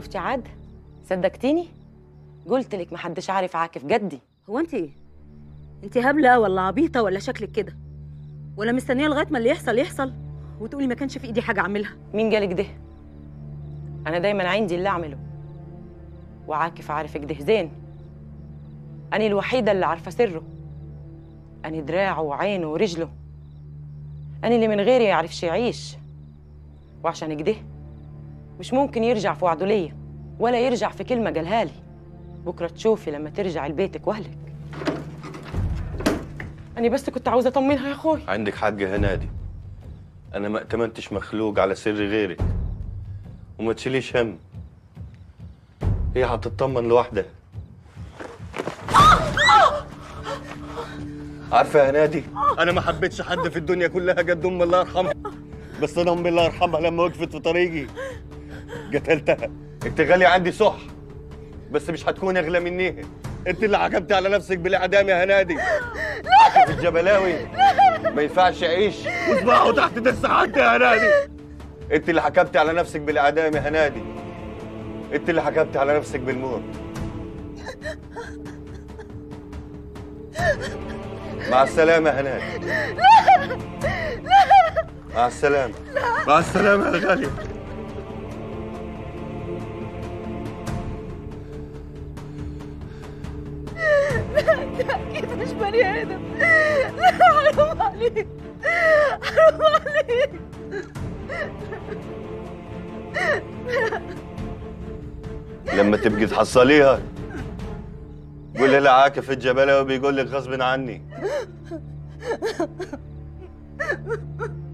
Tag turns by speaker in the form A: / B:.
A: شفتي عاد صدقتيني قلت لك محدش عارف عاكف جدي
B: هو انت ايه انت هبله ولا عبيطه ولا شكلك كده ولا مستنيه لغايه ما اللي يحصل يحصل وتقولي ما كانش في ايدي حاجه اعملها
A: مين جالك ده انا دايما عندي اللي اعمله وعاكف عارف كده زين أنا الوحيدة اللي عارفة سره أنا دراعه وعينه ورجله أنا اللي من غيري يعرفش يعيش وعشان كده مش ممكن يرجع في وعده ليا ولا يرجع في كلمة قالها لي بكرة تشوفي لما ترجعي لبيتك وأهلك أنا بس كنت عاوزة أطمنها يا أخوي
C: عندك حق يا هنادي انا ما ائتمنتش مخلوق على سر غيرك وما تشيليش هم هي هتطمن لوحدها عارفه يا هنادي انا ما حبيتش حد في الدنيا كلها قد ام الله يرحمها بس انا ام الله يرحمها لما وقفت في طريقي قتلتها انت غالي عندي صح بس مش هتكون اغلى مني انت اللي حكمتي على نفسك بالاعدام يا هنادي عاكف الجبلاوي ما ينفعش يعيش وصباعه تحت درس حد يا هنادي انت اللي حكمتي على نفسك بالاعدام يا هنادي انت اللي حكمتي على نفسك بالموت مع السلامة يا هنادي مع السلامة مع السلامة يا غالية
B: اكيد مش بني ادم حرام عليك حرام عليك
C: لما تبقي تحصليها قولي لها عاكف الجبلاوي بيقول لك غصب عني